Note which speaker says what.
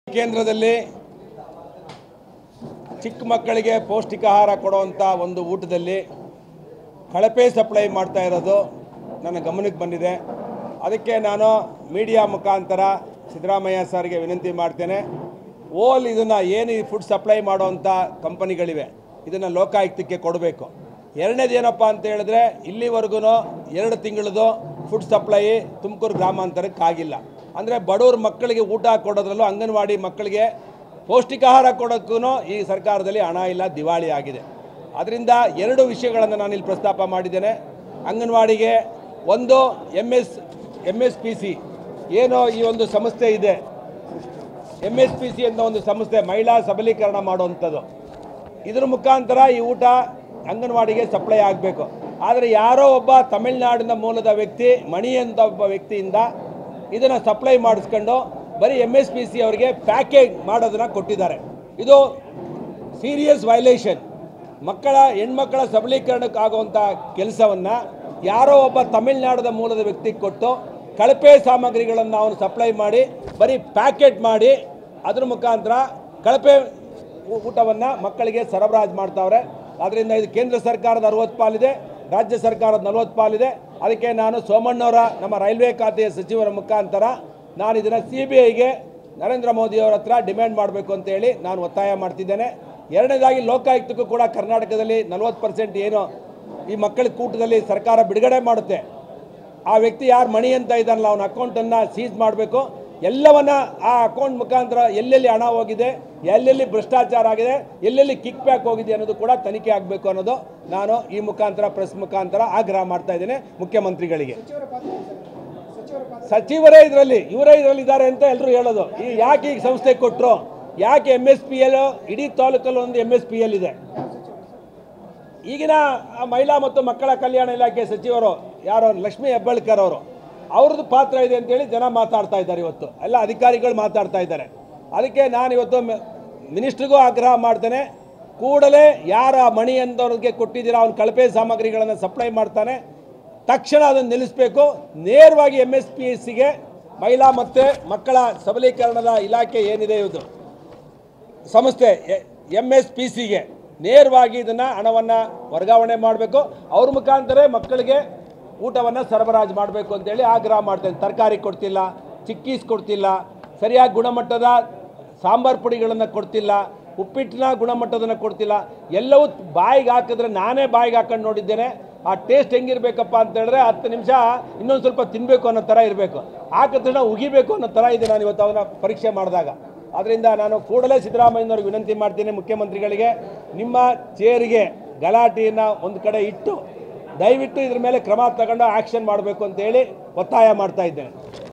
Speaker 1: ಕೇಂದ್ರದಲ್ಲಿ ಚಿಕ್ಕ ಮಕ್ಕಳಿಗೆ ಪೌಷ್ಟಿಕಾಹಾರ ಕೊಡುವಂಥ ಒಂದು ಊಟದಲ್ಲಿ ಕಳಪೆ ಸಪ್ಲೈ ಮಾಡ್ತಾ ಇರೋದು ನನ್ನ ಗಮನಕ್ಕೆ ಬಂದಿದೆ ಅದಕ್ಕೆ ನಾನು ಮೀಡಿಯಾ ಮುಖಾಂತರ ಸಿದ್ದರಾಮಯ್ಯ ಸರ್ಗೆ ವಿನಂತಿ ಮಾಡ್ತೇನೆ ಓಲ್ ಇದನ್ನು ಏನು ಈ ಫುಡ್ ಸಪ್ಲೈ ಮಾಡುವಂಥ ಕಂಪನಿಗಳಿವೆ ಇದನ್ನು ಲೋಕಾಯುಕ್ತಕ್ಕೆ ಕೊಡಬೇಕು ಎರಡನೇದು ಏನಪ್ಪ ಅಂತ ಹೇಳಿದ್ರೆ ಇಲ್ಲಿವರೆಗೂ ಎರಡು ತಿಂಗಳದು ಫುಡ್ ಸಪ್ಲೈ ತುಮಕೂರು ಗ್ರಾಮಾಂತರಕ್ಕೆ ಆಗಿಲ್ಲ ಅಂದರೆ ಬಡವ್ರ ಮಕ್ಕಳಿಗೆ ಊಟ ಕೊಡೋದ್ರಲ್ಲೂ ಅಂಗನವಾಡಿ ಮಕ್ಕಳಿಗೆ ಪೌಷ್ಟಿಕಾಹಾರ ಕೊಡೋಕ್ಕೂ ಈ ಸರ್ಕಾರದಲ್ಲಿ ಹಣ ಇಲ್ಲ ದಿವಾಳಿ ಆಗಿದೆ ಅದರಿಂದ ಎರಡು ವಿಷಯಗಳನ್ನು ನಾನು ಇಲ್ಲಿ ಪ್ರಸ್ತಾಪ ಮಾಡಿದ್ದೇನೆ ಅಂಗನವಾಡಿಗೆ ಒಂದು M S M S P C ಏನು ಈ ಒಂದು ಸಂಸ್ಥೆ ಇದೆ ಎಮ್ ಎಸ್ ಪಿ ಸಿ ಅಂತ ಒಂದು ಸಂಸ್ಥೆ ಮಹಿಳಾ ಸಬಲೀಕರಣ ಮಾಡುವಂಥದ್ದು ಇದ್ರ ಮುಖಾಂತರ ಈ ಊಟ ಅಂಗನವಾಡಿಗೆ ಸಪ್ಲೈ ಆಗಬೇಕು ಆದರೆ ಯಾರೋ ಒಬ್ಬ ತಮಿಳುನಾಡಿನ ಮೂಲದ ವ್ಯಕ್ತಿ ಮಣಿ ಅಂತ ಒಬ್ಬ ವ್ಯಕ್ತಿಯಿಂದ ಇದನ್ನು ಸಪ್ಲೈ ಮಾಡಿಸ್ಕೊಂಡು ಬರೀ ಎಮ್ ಎಸ್ ಪಿ ಸಿ ಅವರಿಗೆ ಪ್ಯಾಕೇಜ್ ಮಾಡೋದನ್ನು ಕೊಟ್ಟಿದ್ದಾರೆ ಇದು ಸೀರಿಯಸ್ ವೈಲೇಷನ್ ಮಕ್ಕಳ ಹೆಣ್ಮಕ್ಕಳ ಸಬಲೀಕರಣಕ್ಕಾಗುವಂಥ ಕೆಲಸವನ್ನು ಯಾರೋ ಒಬ್ಬ ತಮಿಳುನಾಡದ ಮೂಲದ ವ್ಯಕ್ತಿಗೆ ಕೊಟ್ಟು ಕಳಪೆ ಸಾಮಗ್ರಿಗಳನ್ನು ಅವನು ಸಪ್ಲೈ ಮಾಡಿ ಬರೀ ಪ್ಯಾಕೆಟ್ ಮಾಡಿ ಅದ್ರ ಮುಖಾಂತರ ಕಳಪೆ ಊಟವನ್ನು ಮಕ್ಕಳಿಗೆ ಸರಬರಾಜು ಮಾಡ್ತಾವ್ರೆ ಆದ್ದರಿಂದ ಇದು ಕೇಂದ್ರ ಸರ್ಕಾರದ ಅರವತ್ತು ಪಾಲಿದೆ ರಾಜ್ಯ ಸರ್ಕಾರದ ನಲವತ್ತು ಪಾಲಿದೆ ಅದಕ್ಕೆ ನಾನು ಸೋಮಣ್ಣವರ ನಮ್ಮ ರೈಲ್ವೆ ಖಾತೆಯ ಸಚಿವರ ಮುಖಾಂತರ ನಾನು ಇದನ್ನು ಸಿ ಬಿ ಐಗೆ ನರೇಂದ್ರ ಮೋದಿಯವರ ಹತ್ರ ಡಿಮ್ಯಾಂಡ್ ಮಾಡಬೇಕು ಅಂತೇಳಿ ನಾನು ಒತ್ತಾಯ ಮಾಡ್ತಿದ್ದೇನೆ ಎರಡನೇದಾಗಿ ಲೋಕಾಯುಕ್ತಕ್ಕೂ ಕೂಡ ಕರ್ನಾಟಕದಲ್ಲಿ ನಲವತ್ತು ಪರ್ಸೆಂಟ್ ಏನು ಈ ಮಕ್ಕಳ ಕೂಟದಲ್ಲಿ ಸರ್ಕಾರ ಬಿಡುಗಡೆ ಮಾಡುತ್ತೆ ಆ ವ್ಯಕ್ತಿ ಯಾರು ಮಣಿ ಅಂತ ಇದ್ದಾನಲ್ಲ ಅವನ ಅಕೌಂಟನ್ನು ಸೀಸ್ ಮಾಡಬೇಕು ಎಲ್ಲವನ್ನ ಆ ಅಕೌಂಟ್ ಮುಖಾಂತರ ಎಲ್ಲೆಲ್ಲಿ ಹಣ ಹೋಗಿದೆ ಎಲ್ಲೆಲ್ಲಿ ಭ್ರಷ್ಟಾಚಾರ ಆಗಿದೆ ಎಲ್ಲೆಲ್ಲಿ ಕಿಕ್ ಬ್ಯಾಕ್ ಹೋಗಿದೆ ಅನ್ನೋದು ಕೂಡ ತನಿಖೆ ಆಗಬೇಕು ಅನ್ನೋದು ನಾನು ಈ ಮುಖಾಂತರ ಪ್ರೆಸ್ ಮುಖಾಂತರ ಆಗ್ರಹ ಮಾಡ್ತಾ ಇದ್ದೇನೆ ಮುಖ್ಯಮಂತ್ರಿಗಳಿಗೆ ಸಚಿವರೇ ಇದರಲ್ಲಿ ಇವರೇ ಇದರಲ್ಲಿ ಇದ್ದಾರೆ ಅಂತ ಎಲ್ಲರೂ ಹೇಳೋದು ಈ ಯಾಕೆ ಈಗ ಸಂಸ್ಥೆ ಕೊಟ್ಟರು ಯಾಕೆ ಎಮ್ ಎಸ್ ಪಿ ಎಲ್ ಇಡೀ ತಾಲೂಕಲ್ಲಿ ಒಂದು ಎಮ್ ಎಸ್ ಪಿ ಎಲ್ ಇದೆ ಈಗಿನ ಆ ಮಹಿಳಾ ಮತ್ತು ಮಕ್ಕಳ ಕಲ್ಯಾಣ ಇಲಾಖೆ ಸಚಿವರು ಯಾರು ಲಕ್ಷ್ಮೀ ಹೆಬ್ಬಾಳ್ಕರ್ ಅವರು ಅವ್ರದ್ದು ಪಾತ್ರ ಇದೆ ಅಂತೇಳಿ ಜನ ಮಾತಾಡ್ತಾ ಇದ್ದಾರೆ ಇವತ್ತು ಎಲ್ಲ ಅಧಿಕಾರಿಗಳು ಮಾತಾಡ್ತಾ ಇದ್ದಾರೆ ಅದಕ್ಕೆ ನಾನು ಇವತ್ತು ಮ- ಮಿನಿಸ್ಟ್ರಿಗೂ ಆಗ್ರಹ ಮಾಡ್ತೇನೆ ಕೂಡಲೇ ಯಾರ ಮಣಿ ಅಂತವ್ರಿಗೆ ಕೊಟ್ಟಿದ್ದೀರಾ ಅವ್ನ ಕಳಪೆ ಸಾಮಗ್ರಿಗಳನ್ನು ಸಪ್ಲೈ ಮಾಡ್ತಾನೆ ತಕ್ಷಣ ಅದನ್ನು ನಿಲ್ಲಿಸಬೇಕು ನೇರವಾಗಿ ಎಮ್ ಎಸ್ ಪಿ ಎಸ್ ಸಿಗೆ ಮಹಿಳಾ ಮತ್ತು ಮಕ್ಕಳ ಸಬಲೀಕರಣದ ಇಲಾಖೆ ಏನಿದೆ ಇದು ಸಂಸ್ಥೆ ಎಮ್ ಎಸ್ ಪಿ ಸಿಗೆ ನೇರವಾಗಿ ಇದನ್ನು ಹಣವನ್ನು ವರ್ಗಾವಣೆ ಮಾಡಬೇಕು ಅವ್ರ ಮುಖಾಂತರ ಮಕ್ಕಳಿಗೆ ಊಟವನ್ನು ಸರಬರಾಜು ಮಾಡಬೇಕು ಅಂತೇಳಿ ಆಗ್ರಹ ಮಾಡ್ತೇನೆ ತರಕಾರಿ ಕೊಡ್ತಿಲ್ಲ ಚಿಕ್ಕೀಸ್ ಕೊಡ್ತಿಲ್ಲ ಸರಿಯಾಗಿ ಗುಣಮಟ್ಟದ ಸಾಂಬಾರು ಪುಡಿಗಳನ್ನು ಕೊಡ್ತಿಲ್ಲ ಉಪ್ಪಿಟ್ಟಿನ ಗುಣಮಟ್ಟದನ್ನು ಕೊಡ್ತಿಲ್ಲ ಎಲ್ಲವೂ ಬಾಯಿಗೆ ಹಾಕಿದ್ರೆ ನಾನೇ ಬಾಯಿಗೆ ಹಾಕೊಂಡು ನೋಡಿದ್ದೇನೆ ಆ ಟೇಸ್ಟ್ ಹೆಂಗಿರ್ಬೇಕಪ್ಪ ಅಂತ ಹೇಳಿದ್ರೆ ಹತ್ತು ನಿಮಿಷ ಇನ್ನೊಂದು ಸ್ವಲ್ಪ ತಿನ್ನಬೇಕು ಅನ್ನೋ ಥರ ಇರಬೇಕು ಹಾಕಿದ ತಕ್ಷಣ ಉಗಿಬೇಕು ಅನ್ನೋ ಥರ ಇದೆ ನಾನು ಇವತ್ತು ಅವನ ಪರೀಕ್ಷೆ ಮಾಡಿದಾಗ ಅದರಿಂದ ನಾನು ಕೂಡಲೇ ಸಿದ್ದರಾಮಯ್ಯನವ್ರಿಗೆ ವಿನಂತಿ ಮಾಡ್ತೀನಿ ಮುಖ್ಯಮಂತ್ರಿಗಳಿಗೆ ನಿಮ್ಮ ಚೇರಿಗೆ ಗಲಾಟೆಯನ್ನು ಒಂದು ಕಡೆ ಇಟ್ಟು ದಯವಿಟ್ಟು ಇದ್ರ ಮೇಲೆ ಕ್ರಮ ತಗೊಂಡು ಆ್ಯಕ್ಷನ್ ಮಾಡಬೇಕು ಅಂತೇಳಿ ಒತ್ತಾಯ ಮಾಡ್ತಾ ಇದ್ದೇನೆ